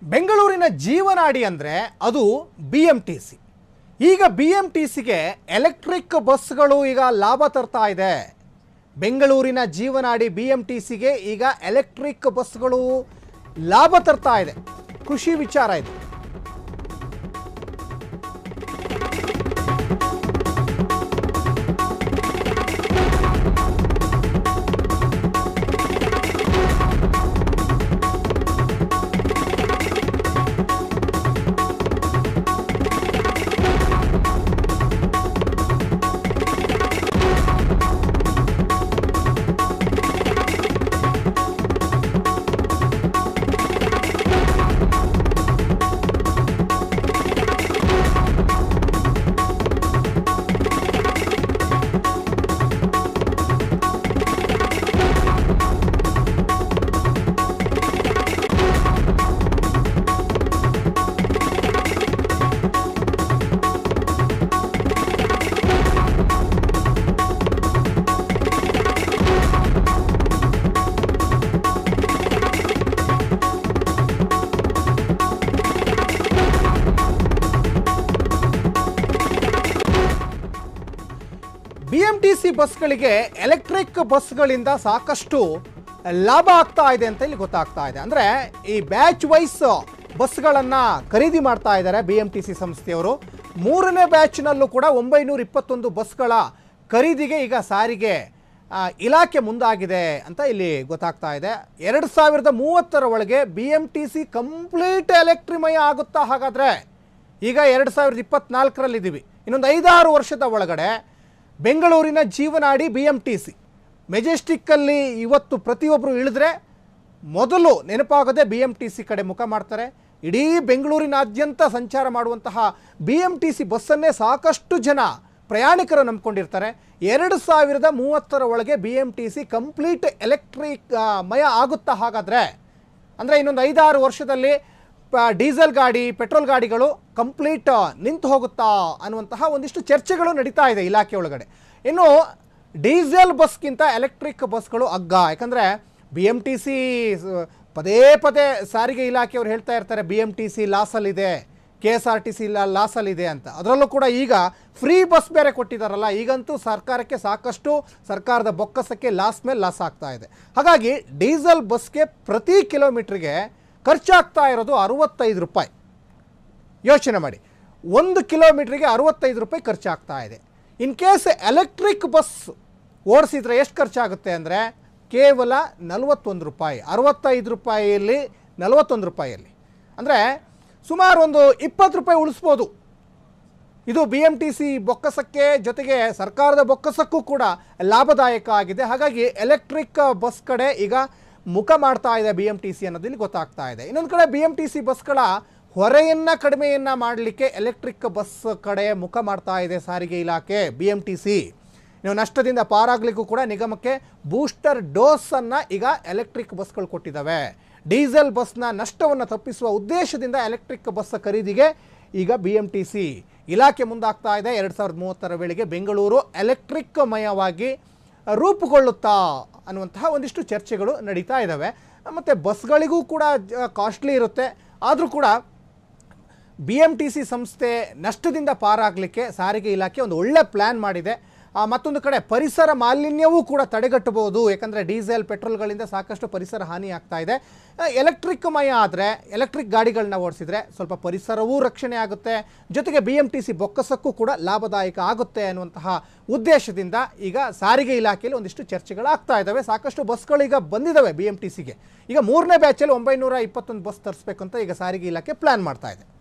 ಬೆಂಗಳೂರಿನ ಜೀವನಾಡಿ ಅಂದರೆ ಅದು ಬಿ ಎಮ್ ಟಿ ಸಿ ಈಗ ಬಿ ಎಮ್ ಟಿ ಸಿಗೆ ಎಲೆಕ್ಟ್ರಿಕ್ ಬಸ್ಗಳು ಈಗ ಲಾಭ ತರ್ತಾ ಇದೆ ಬೆಂಗಳೂರಿನ ಜೀವನಾಡಿ ಬಿ ಎಮ್ ಟಿ ಸಿಗೆ ಈಗ ಎಲೆಕ್ಟ್ರಿಕ್ ಬಸ್ಗಳು ಲಾಭ ತರ್ತಾ ಇದೆ ಖುಷಿ ವಿಚಾರ ಇದು ಬಿ ಎಮ್ ಟಿ ಸಿ ಬಸ್ಗಳಿಗೆ ಎಲೆಕ್ಟ್ರಿಕ್ ಬಸ್ಗಳಿಂದ ಸಾಕಷ್ಟು ಲಾಭ ಆಗ್ತಾ ಇದೆ ಅಂತ ಇಲ್ಲಿ ಗೊತ್ತಾಗ್ತಾ ಇದೆ ಅಂದರೆ ಈ ಬ್ಯಾಚ್ ವೈಸ್ ಬಸ್ಗಳನ್ನು ಖರೀದಿ ಮಾಡ್ತಾ ಇದ್ದಾರೆ ಬಿ ಎಮ್ ಟಿ ಸಿ ಸಂಸ್ಥೆಯವರು ಮೂರನೇ ಬ್ಯಾಚ್ನಲ್ಲೂ ಕೂಡ ಒಂಬೈನೂರ ಇಪ್ಪತ್ತೊಂದು ಬಸ್ಗಳ ಖರೀದಿಗೆ ಈಗ ಸಾರಿಗೆ ಆ, ಇಲಾಖೆ ಮುಂದಾಗಿದೆ ಅಂತ ಇಲ್ಲಿ ಗೊತ್ತಾಗ್ತಾ ಇದೆ ಎರಡು ಸಾವಿರದ ಮೂವತ್ತರ ಒಳಗೆ B M T C complete ಎಲೆಕ್ಟ್ರಿಮಯ ಆಗುತ್ತಾ ಹಾಗಾದರೆ ಈಗ ಎರಡು ಸಾವಿರದ ಇಪ್ಪತ್ನಾಲ್ಕರಲ್ಲಿದ್ದೀವಿ ಇನ್ನೊಂದು ಐದಾರು ವರ್ಷದ ಒಳಗಡೆ ಬೆಂಗಳೂರಿನ ಜೀವನಾಡಿ ಬಿ ಎಮ್ ಟಿ ಸಿ ಮೆಜೆಸ್ಟಿಕ್ಕಲ್ಲಿ ಇವತ್ತು ಪ್ರತಿಯೊಬ್ಬರು ಇಳಿದ್ರೆ ಮೊದಲು ನೆನಪಾಗದೆ ಬಿ ಎಮ್ ಟಿ ಸಿ ಕಡೆ ಮುಖ ಮಾಡ್ತಾರೆ ಇಡೀ ಬೆಂಗಳೂರಿನಾದ್ಯಂತ ಸಂಚಾರ ಮಾಡುವಂತಹ ಬಿ ಎಮ್ ಟಿ ಸಿ ಬಸ್ಸನ್ನೇ ಸಾಕಷ್ಟು ಜನ ಪ್ರಯಾಣಿಕರು ನಂಬ್ಕೊಂಡಿರ್ತಾರೆ ಎರಡು ಸಾವಿರದ ಮೂವತ್ತರ ಒಳಗೆ B M T C complete electric ಆ, ಮಯ ಆಗುತ್ತಾ ಹಾಗಾದರೆ ಅಂದರೆ ಇನ್ನೊಂದು ಐದಾರು ವರ್ಷದಲ್ಲಿ ಪ- ಡೀಸೆಲ್ ಗಾಡಿ ಪೆಟ್ರೋಲ್ ಗಾಡಿಗಳು ಕಂಪ್ಲೀಟ್ ನಿಂತು ಹೋಗುತ್ತಾ ಅನ್ನುವಂತಹ ಒಂದಿಷ್ಟು ಚರ್ಚೆಗಳು ನಡೀತಾ ಇದೆ ಇಲಾಖೆ ಒಳಗಡೆ ಇನ್ನು ಡೀಸೆಲ್ ಬಸ್ಗಿಂತ ಎಲೆಕ್ಟ್ರಿಕ್ ಬಸ್ಗಳು ಅಗ್ಗ ಯಾಕಂದರೆ ಬಿ ಎಮ್ ಟಿ ಸಿ ಪದೇ ಪದೇ ಸಾರಿಗೆ ಇಲಾಖೆಯವರು ಹೇಳ್ತಾ ಇರ್ತಾರೆ ಬಿ ಎಮ್ ಟಿ ಸಿ ಲಾಸಲ್ಲಿದೆ K S R T C ಲಾಸಲ್ಲಿದೆ ಅಂತ ಅದರಲ್ಲೂ ಕೂಡ ಈಗ ಫ್ರೀ ಬಸ್ ಬೇರೆ ಕೊಟ್ಟಿದ್ದಾರಲ್ಲ ಈಗಂತೂ ಸರ್ಕಾರಕ್ಕೆ ಸಾಕಷ್ಟು ಸರ್ಕಾರದ ಬೊಕ್ಕಸಕ್ಕೆ ಲಾಸ್ ಮೇಲೆ ಲಾಸ್ ಆಗ್ತಾ ಇದೆ ಹಾಗಾಗಿ ಡೀಸೆಲ್ ಬಸ್ಗೆ ಪ್ರತಿ ಕಿಲೋಮೀಟ್ರಿಗೆ ಖರ್ಚಾಗ್ತಾ ಇರೋದು ಅರುವತ್ತೈದು ರೂಪಾಯಿ ಯೋಚನೆ ಮಾಡಿ ಒಂದು ಕಿಲೋಮೀಟ್ರಿಗೆ ಅರುವತ್ತೈದು ರೂಪಾಯಿ ಖರ್ಚಾಗ್ತಾ ಇದೆ ಇನ್ ಕೇಸ್ ಎಲೆಕ್ಟ್ರಿಕ್ ಬಸ್ ಓಡಿಸಿದ್ರೆ ಎಷ್ಟು ಖರ್ಚಾಗುತ್ತೆ ಅಂದರೆ ಕೇವಲ ನಲವತ್ತೊಂದು ರೂಪಾಯಿ ಅರವತ್ತೈದು ರೂಪಾಯಿಯಲ್ಲಿ ನಲವತ್ತೊಂದು ರೂಪಾಯಿಯಲ್ಲಿ ಅಂದರೆ ಸುಮಾರು ಒಂದು ಇಪ್ಪತ್ತು ರೂಪಾಯಿ ಉಳಿಸ್ಬೋದು ಇದು ಬಿ ಎಮ್ ಟಿ ಸಿ ಬೊಕ್ಕಸಕ್ಕೆ ಜೊತೆಗೆ ಸರ್ಕಾರದ ಬೊಕ್ಕಸಕ್ಕೂ ಕೂಡ ಲಾಭದಾಯಕ ಆಗಿದೆ ಹಾಗಾಗಿ ಎಲೆಕ್ಟ್ರಿಕ್ ಬಸ್ ಕಡೆ ಈಗ ಮುಖ ಮಾಡ್ತಾ ಇದೆ ಬಿ ಎಮ್ ಟಿ ಸಿ ಅನ್ನೋದು ಇಲ್ಲಿ ಗೊತ್ತಾಗ್ತಾ ಇದೆ ಇನ್ನೊಂದು ಕಡೆ ಬಿ ಎಮ್ ಟಿ ಸಿ ಬಸ್ಗಳ ಹೊರೆಯನ್ನು ಕಡಿಮೆಯನ್ನು ಮಾಡಲಿಕ್ಕೆ ಎಲೆಕ್ಟ್ರಿಕ್ ಬಸ್ ಕಡೆ ಮುಖ ಮಾಡ್ತಾ ಇದೆ ಸಾರಿಗೆ ಇಲಾಖೆ ಬಿ ಎಮ್ ಟಿ ಸಿ ನೀವು ನಷ್ಟದಿಂದ ಪಾರಾಗಲಿಕ್ಕೂ ಕೂಡ ನಿಗಮಕ್ಕೆ ಬೂಸ್ಟರ್ ಡೋಸನ್ನು ಈಗ ಎಲೆಕ್ಟ್ರಿಕ್ ಬಸ್ಗಳು ಕೊಟ್ಟಿದ್ದಾವೆ ಡೀಸೆಲ್ ಬಸ್ನ ನಷ್ಟವನ್ನು ತಪ್ಪಿಸುವ ಉದ್ದೇಶದಿಂದ ಎಲೆಕ್ಟ್ರಿಕ್ ಬಸ್ ಖರೀದಿಗೆ ಈಗ ಬಿ ಎಮ್ ಟಿ ಸಿ ಇಲಾಖೆ ಮುಂದಾಗ್ತಾ ಇದೆ ಎರಡು ಸಾವಿರದ ಮೂವತ್ತರ ವೇಳೆಗೆ ಬೆಂಗಳೂರು ಎಲೆಕ್ಟ್ರಿಕ್ ಮಯವಾಗಿ ರೂಪುಗೊಳ್ಳುತ್ತಾ ಅನ್ನುವಂತಹ ಒಂದಿಷ್ಟು ಚರ್ಚೆಗಳು ನಡೀತಾ ಇದ್ದಾವೆ ಮತ್ತು ಬಸ್ಗಳಿಗೂ ಕೂಡ ಕಾಸ್ಟ್ಲಿ ಇರುತ್ತೆ ಆದರೂ ಕೂಡ ಬಿ ಎಮ್ ಟಿ ಸಿ ಸಂಸ್ಥೆ ನಷ್ಟದಿಂದ ಪಾರಾಗಲಿಕ್ಕೆ ಸಾರಿಗೆ ಇಲಾಖೆ ಒಂದು ಒಳ್ಳೆ ಪ್ಲ್ಯಾನ್ ಮಾಡಿದೆ ಆ, ಮತ್ತೊಂದು ಕಡೆ ಪರಿಸರ ಮಾಲಿನ್ಯವೂ ಕೂಡ ತಡೆಗಟ್ಟಬಹುದು ಯಾಕಂದರೆ ಡೀಸೆಲ್ ಪೆಟ್ರೋಲ್ಗಳಿಂದ ಸಾಕಷ್ಟು ಪರಿಸರ ಹಾನಿ ಆಗ್ತಾ ಇದೆ ಆ, ಎಲೆಕ್ಟ್ರಿಕ್ ಮಯ ಆದರೆ ಎಲೆಕ್ಟ್ರಿಕ್ ಗಾಡಿಗಳನ್ನ ಓಡಿಸಿದ್ರೆ ಸ್ವಲ್ಪ ಪರಿಸರವೂ ರಕ್ಷಣೆ ಆಗುತ್ತೆ ಜೊತೆಗೆ ಬಿ ಎಮ್ ಟಿ ಸಿ ಬೊಕ್ಕಸಕ್ಕೂ ಕೂಡ ಲಾಭದಾಯಕ ಆಗುತ್ತೆ ಅನ್ನುವಂತಹ ಉದ್ದೇಶದಿಂದ ಈಗ ಸಾರಿಗೆ ಇಲಾಖೆಯಲ್ಲಿ ಒಂದಿಷ್ಟು ಚರ್ಚೆಗಳಾಗ್ತಾ ಇದ್ದಾವೆ ಸಾಕಷ್ಟು ಬಸ್ಗಳು ಈಗ ಬಂದಿದ್ದಾವೆ ಬಿ ಎಮ್ ಟಿ ಸಿಗೆ ಈಗ ಮೂರನೇ ಬ್ಯಾಚಲ್ಲಿ ಒಂಬೈನೂರ ಇಪ್ಪತ್ತೊಂದು ಬಸ್ ತರಿಸ್ಬೇಕು ಅಂತ ಈಗ ಸಾರಿಗೆ ಇಲಾಖೆ ಪ್ಲ್ಯಾನ್ ಮಾಡ್ತಾ ಇದೆ